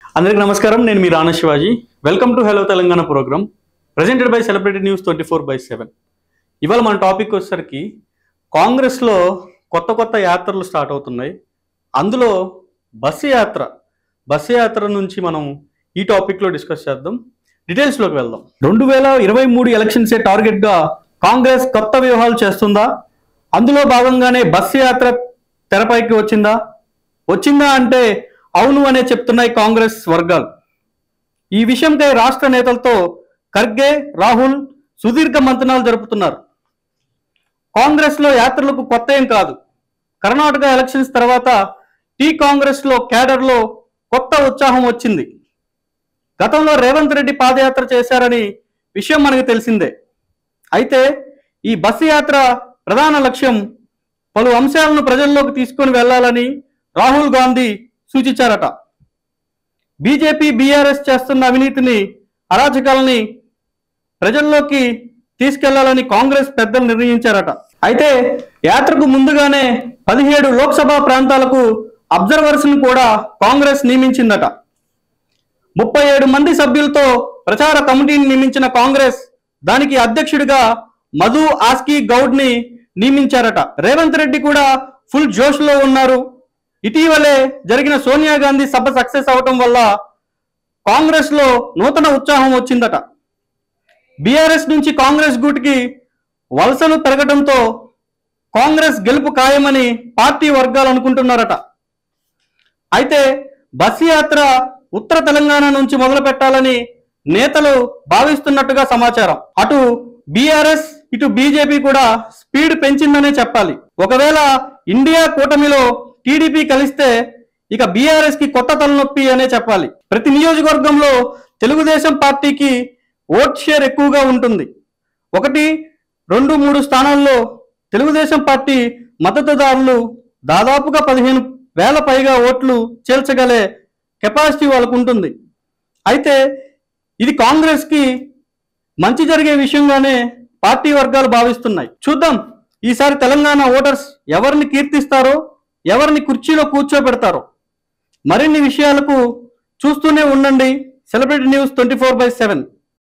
అందరికి నమస్కారం నేను మీ Rana Shivaji welcome to hello Telangana program presented by celebrity news twenty four by seven ఇవాళ మన టాపిక్ వచ్చేసరికి కాంగ్రెస్లో కొత్త కొత్త యాత్రలు స్టార్ట్ అవుతున్నాయి అందులో బస్సు యాత్ర బస్సు యాత్ర నుంచి మనం ఈ టాపిక్లో డిస్కస్ చేద్దాం డీటెయిల్స్లోకి వెళ్దాం రెండు వేల ఇరవై మూడు ఎలక్షన్సే టార్గెట్గా కాంగ్రెస్ కొత్త వ్యూహాలు చేస్తుందా అందులో భాగంగానే బస్సు యాత్ర తెరపైకి వచ్చిందా వచ్చిందా అంటే అవును అనే చెప్తున్నాయి కాంగ్రెస్ వర్గాలు ఈ విషయంపై రాష్ట్ర నేతలతో ఖర్గే రాహుల్ సుదీర్ఘ మంతనాలు జరుపుతున్నారు కాంగ్రెస్ లో యాత్రలకు కొత్త ఏం కాదు కర్ణాటక ఎలక్షన్స్ తర్వాత టీ కాంగ్రెస్ లో క్యాడర్ లో కొత్త ఉత్సాహం వచ్చింది గతంలో రేవంత్ రెడ్డి పాదయాత్ర చేశారని విషయం మనకు తెలిసిందే అయితే ఈ బస్సు యాత్ర ప్రధాన లక్ష్యం పలు అంశాలను ప్రజల్లోకి తీసుకొని వెళ్లాలని రాహుల్ గాంధీ సూచించారట బీజేపీ బీఆర్ఎస్ చేస్తున్న అవినీతిని అరాచకాలని ప్రజల్లోకి తీసుకెళ్లాలని కాంగ్రెస్ పెద్దలు నిర్ణయించారట అయితే యాత్రకు ముందుగానే పదిహేడు లోక్సభ ప్రాంతాలకు అబ్జర్వర్స్ ను కూడా కాంగ్రెస్ నియమించిందట ముప్పై ఏడు మంది సభ్యులతో ప్రచార కమిటీని నియమించిన కాంగ్రెస్ దానికి అధ్యక్షుడిగా మధు ఆస్కీ గౌడ్ ని నియమించారట రేవంత్ రెడ్డి కూడా ఫుల్ జోష్ లో ఉన్నారు ఇటీవలే జరిగిన సోనియా గాంధీ సభ సక్సెస్ అవటం వల్ల కాంగ్రెస్ లో నూతన ఉత్సాహం వచ్చిందట బీఆర్ఎస్ నుంచి కాంగ్రెస్ గూటికి వలసలు పెరగడంతో కాంగ్రెస్ గెలుపు ఖాయమని పార్టీ వర్గాలు అనుకుంటున్నారట అయితే బస్సు యాత్ర ఉత్తర తెలంగాణ నుంచి మొదలు పెట్టాలని నేతలు భావిస్తున్నట్టుగా సమాచారం అటు బీఆర్ఎస్ ఇటు బీజేపీ కూడా స్పీడ్ పెంచిందనే చెప్పాలి ఒకవేళ ఇండియా కూటమిలో టీడీపీ కలిస్తే ఇక బీఆర్ఎస్ కి కొత్త తలనొప్పి అనే చెప్పాలి ప్రతి నియోజకవర్గంలో తెలుగుదేశం పార్టీకి ఓట్ షేర్ ఎక్కువగా ఉంటుంది ఒకటి రెండు మూడు స్థానాల్లో తెలుగుదేశం పార్టీ మద్దతుదారులు దాదాపుగా పదిహేను వేల పైగా ఓట్లు చేల్చగలే కెపాసిటీ వాళ్ళకు ఉంటుంది అయితే ఇది కాంగ్రెస్కి మంచి జరిగే విషయంగానే పార్టీ వర్గాలు భావిస్తున్నాయి చూద్దాం ఈసారి తెలంగాణ ఓటర్స్ ఎవరిని కీర్తిస్తారో ఎవరిని కుర్చీలో కూర్చోబెడతారో మరిన్ని విషయాలకు చూస్తూనే ఉండండి celebrity news twenty four by seven